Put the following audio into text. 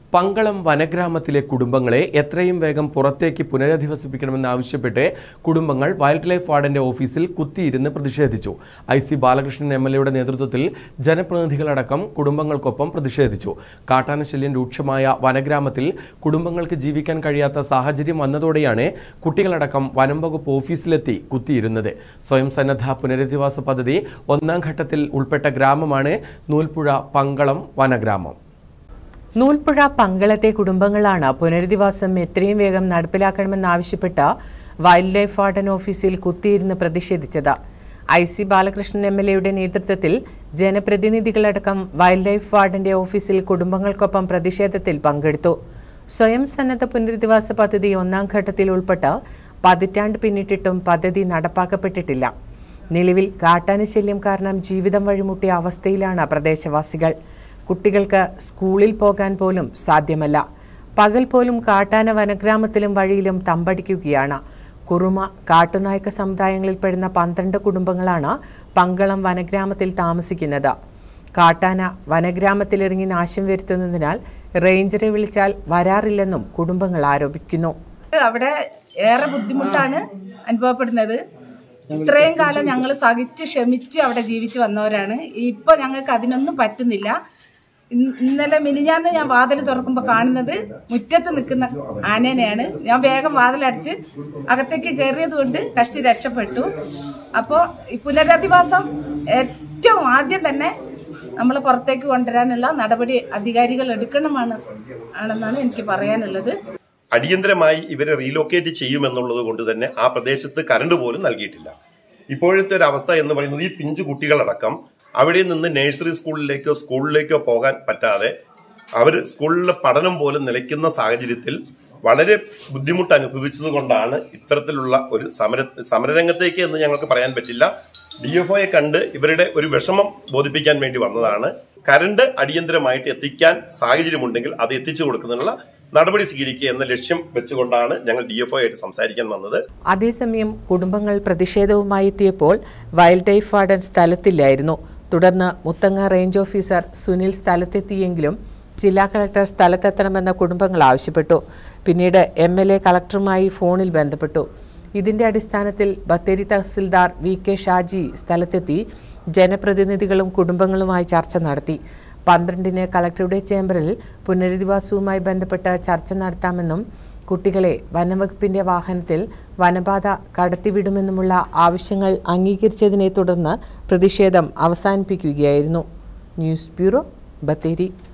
പങ്കളം വനഗ്രാമത്തിലെ കുടുംബങ്ങളെ എത്രയും വേഗം പുറത്തേക്ക് പുനരധിവസിപ്പിക്കണമെന്നാവശ്യപ്പെട്ട് കുടുംബങ്ങൾ വൈൽഡ് ലൈഫ് വാർഡന്റെ ഓഫീസിൽ കുത്തിയിരുന്ന് പ്രതിഷേധിച്ചു I C Balakrishnan M L എയുടെ നേതൃത്വത്തിൽ ജനപ്രതിനിധികളടക്കം കുടുംബങ്ങൾക്കൊപ്പം പ്രതിഷേധിച്ചു കാട്ടാനശല്യം രൂക്ഷമായ വനഗ്രാമത്തിൽ കുടുംബങ്ങൾക്ക് ജീവിക്കാൻ കഴിയാത്ത സാഹചര്യം വന്നതോടെയാണ് കുട്ടികളടക്കം വനം വകുപ്പ് ഓഫീസിലെത്തി കുത്തിയിരുന്നത് സ്വയം സന്നദ്ധ പുനരധിവാസ പദ്ധതി ഒന്നാം ഘട്ടത്തിൽ ഉൾപ്പെട്ട ഗ്രാമമാണ് നൂൽപ്പുഴ പങ്കളം വനഗ്രാമം നൂൽപ്പുഴ പങ്കളത്തെ കുടുംബങ്ങളാണ് പുനരധിവാസം എത്രയും വേഗം നടപ്പിലാക്കണമെന്നാവശ്യപ്പെട്ട് വൈൽഡ് ലൈഫ് വാർഡൻ ഓഫീസിൽ കുത്തിയിരുന്ന് പ്രതിഷേധിച്ചത് I C Balakrishnan M L എയുടെ നേതൃത്വത്തിൽ ജനപ്രതിനിധികളടക്കം വൈൽഡ് ലൈഫ് വാർഡന്റെ ഓഫീസിൽ കുടുംബങ്ങൾക്കൊപ്പം പ്രതിഷേധത്തിൽ പങ്കെടുത്തു സ്വയം സന്നദ്ധ പുനരധിവാസ പദ്ധതി ഒന്നാം ഘട്ടത്തിൽ ഉൾപ്പെട്ട് പതിറ്റാണ്ട് പിന്നിട്ടിട്ടും പദ്ധതി നടപ്പാക്കപ്പെട്ടിട്ടില്ല നിലവിൽ കാട്ടാനശല്യം കാരണം ജീവിതം വഴിമുട്ടിയ അവസ്ഥയിലാണ് പ്രദേശവാസികൾ കുട്ടികൾക്ക് സ്കൂളിൽ പോകാൻ പോലും സാധ്യമല്ല പകൽ പോലും കാട്ടാന വനഗ്രാമത്തിലും വഴിയിലും തമ്പടിക്കുകയാണ് കുറുമ കാട്ടുനായ്ക്ക സമുദായങ്ങളിൽപ്പെടുന്ന പന്ത്രണ്ട് കുടുംബങ്ങളാണ് പങ്കളം വനഗ്രാമത്തിൽ താമസിക്കുന്നത് കാട്ടാന വനഗ്രാമത്തിലിറങ്ങി നാശം വരുത്തുന്നതിനാൽ റേഞ്ചറെ വിളിച്ചാൽ വരാറില്ലെന്നും കുടുംബങ്ങൾ ആരോപിക്കുന്നു അവിടെ ഏറെ ബുദ്ധിമുട്ടാണ് അനുഭവപ്പെടുന്നത് ഇത്രയും കാലം ഞങ്ങൾ സഹിച്ച് ക്ഷമിച്ച് അവിടെ ജീവിച്ചു വന്നവരാണ് ഇപ്പൊ ഞങ്ങൾക്ക് അതിനൊന്നും പറ്റുന്നില്ല ഇന്ന് ഇന്നലെ മിനിഞ്ഞാന്ന് ഞാൻ വാതിൽ തുറക്കുമ്പോൾ കാണുന്നത് മുറ്റത്ത് നിൽക്കുന്ന ആനേനെയാണ് ഞാൻ വേഗം വാതിലടച്ച് അകത്തേക്ക് കയറിയത് കൊണ്ട് കഷ്ടി രക്ഷപ്പെട്ടു അപ്പോൾ ഈ പുനരധിവാസം ഏറ്റവും ആദ്യം തന്നെ നമ്മൾ പുറത്തേക്ക് കൊണ്ടുവരാനുള്ള നടപടി അധികാരികൾ എടുക്കണമാണ് ആണെന്നാണ് എനിക്ക് പറയാനുള്ളത് അടിയന്തരമായി ഇവരെ റീലൊക്കേറ്റ് ചെയ്യുമെന്നുള്ളത് കൊണ്ട് തന്നെ ആ പ്രദേശത്ത് കറണ്ട് പോലും നൽകിയിട്ടില്ല ഇപ്പോഴത്തെ ഒരു അവസ്ഥ എന്ന് പറയുന്നത് ഈ പിഞ്ചു കുട്ടികളടക്കം അവിടെ നിന്ന് നഴ്സറി സ്കൂളിലേക്കോ സ്കൂളിലേക്കോ പോകാൻ പറ്റാതെ അവർ സ്കൂളിലെ പഠനം പോലും നിലയ്ക്കുന്ന സാഹചര്യത്തിൽ വളരെ ബുദ്ധിമുട്ട് അനുഭവിച്ചതുകൊണ്ടാണ് ഇത്തരത്തിലുള്ള ഒരു സമര സമരരംഗത്തേക്ക് എന്ന് ഞങ്ങൾക്ക് പറയാൻ പറ്റില്ല ഡി എഫ് ഒയെ കണ്ട് ഇവരുടെ ഒരു വിഷമം ബോധിപ്പിക്കാൻ വേണ്ടി വന്നതാണ് കരണ്ട് അടിയന്തരമായിട്ട് എത്തിക്കാൻ സാഹചര്യമുണ്ടെങ്കിൽ അത് എത്തിച്ചു കൊടുക്കുന്നതിനുള്ള നടപടി സ്വീകരിക്കുക എന്ന ലക്ഷ്യം വെച്ചുകൊണ്ടാണ് ഞങ്ങൾ ഡി എഫ് ആയിട്ട് സംസാരിക്കാൻ വന്നത് അതേസമയം കുടുംബങ്ങൾ പ്രതിഷേധവുമായി എത്തിയപ്പോൾ വൈൽഡ് ലൈഫ് വാർഡൻ സ്ഥലത്തില്ലായിരുന്നു തുടർന്ന് മുത്തങ്ങ റേഞ്ച് ഓഫീസർ സുനിൽ സ്ഥലത്തെത്തിയെങ്കിലും ജില്ലാ കളക്ടർ സ്ഥലത്തെത്തണമെന്ന കുടുംബങ്ങൾ ആവശ്യപ്പെട്ടു പിന്നീട് എം എൽ എ കളക്ടറുമായി ഫോണിൽ ബന്ധപ്പെട്ടു ഇതിന്റെ അടിസ്ഥാനത്തിൽ ബത്തേരി തഹസിൽദാർ വി കെ ഷാജി സ്ഥലത്തെത്തി ജനപ്രതിനിധികളും കുടുംബങ്ങളുമായി ചർച്ച നടത്തി പന്ത്രണ്ടിന് കളക്ടറുടെ ചേംബറിൽ പുനരധിവാസവുമായി ബന്ധപ്പെട്ട് ചർച്ച നടത്താമെന്നും കുട്ടികളെ വനംവകുപ്പിന്റെ വാഹനത്തിൽ വനപാത കടത്തിവിടുമെന്നുമുള്ള ആവശ്യങ്ങൾ അംഗീകരിച്ചതിനെ തുടർന്ന് പ്രതിഷേധം അവസാനിപ്പിക്കുകയായിരുന്നു ന്യൂസ് ബ്യൂറോ ബത്തേരി